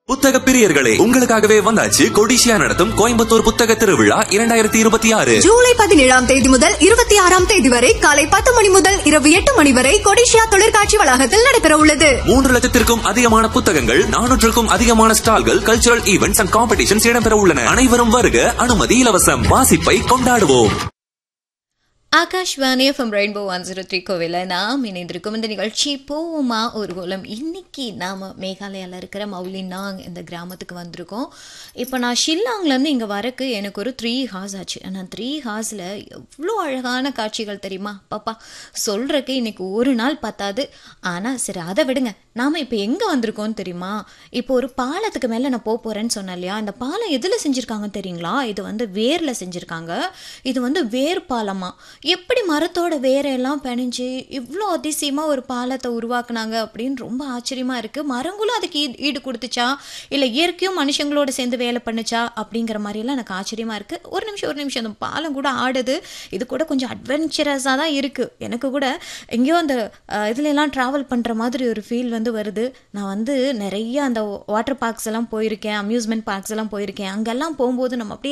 புத்தக பிரியர்களே உங்களுக்காகவே வந்தாச்சு கொடிசியா நடத்தும் கோயம்புத்தூர் புத்தக திருவிழா இரண்டாயிரத்தி இருபத்தி ஆறு ஜூலை பதினேழாம் தேதி முதல் இருபத்தி ஆறாம் தேதி வரை காலை பத்து மணி முதல் இரவு எட்டு மணி வரை கொடிஷியா தொழிற்காட்சி வளாகத்தில் நடைபெற உள்ளது மூன்று லட்சத்திற்கும் அதிகமான புத்தகங்கள் நானூற்றுக்கும் அதிகமான ஸ்டால்கள் கல்ச்சுரல் ஈவெண்ட்ஸ் அண்ட் காம்படிஷன்ஸ் இடம்பெற உள்ளன அனைவரும் வருக அனுமதி இலவசம் வாசிப்பை கொண்டாடுவோம் Akashvani F M rainbow one zero three கோவில நாம் இணைந்திருக்கும் இந்த நிகழ்ச்சி போவோமா ஒரு கோலம் இன்னைக்கு நாம் மேகாலயாவில் இருக்கிற மௌலினாங் இந்த கிராமத்துக்கு வந்திருக்கோம் இப்போ நான் ஷில்லாங்லேருந்து இங்கே வரக்கு எனக்கு ஒரு த்ரீ ஹார்ஸ் ஆச்சு ஆனால் த்ரீ ஹார்ஸில் எவ்வளோ அழகான காட்சிகள் தெரியுமா பாப்பா சொல்கிறக்கு இன்னைக்கு ஒரு நாள் பத்தாது ஆனால் சரி அதை விடுங்க நாம் இப்போ எங்கே வந்திருக்கோம் தெரியுமா இப்போ ஒரு பாலத்துக்கு மேலே நான் போக போகிறேன்னு சொன்னேன் இல்லையா இந்த பாலம் எதில் செஞ்சுருக்காங்க தெரியுங்களா இது வந்து வேரில் செஞ்சுருக்காங்க இது வந்து வேர் பாலமா எப்படி மரத்தோட வேரையெல்லாம் பிணைஞ்சு இவ்வளோ அதிசயமாக ஒரு பாலத்தை உருவாக்குனாங்க அப்படின்னு ரொம்ப ஆச்சரியமாக இருக்குது மரங்களும் அதுக்கு ஈடு ஈடு கொடுத்துச்சா இல்லை இயற்கையும் மனுஷங்களோட சேர்ந்து வேலை பண்ணுச்சா அப்படிங்கிற மாதிரிலாம் எனக்கு ஆச்சரியமாக இருக்குது ஒரு நிமிஷம் ஒரு நிமிஷம் அந்த பாலம் கூட ஆடுது இது கூட கொஞ்சம் அட்வென்ச்சரஸாக தான் இருக்குது எனக்கு கூட எங்கேயோ அந்த அஹ், இதுல எல்லாம் ட்ராவல் பண்ணுற மாதிரி ஒரு ஃபீல் வந்து வருது நான் வந்து நிறைய அந்த வாட்டர் பார்க்ஸ் எல்லாம் போயிருக்கேன் அம்யூஸ்மெண்ட் பார்க்ஸ் எல்லாம் போயிருக்கேன் அங்கெல்லாம் போகும்போது நம்ம அப்படியே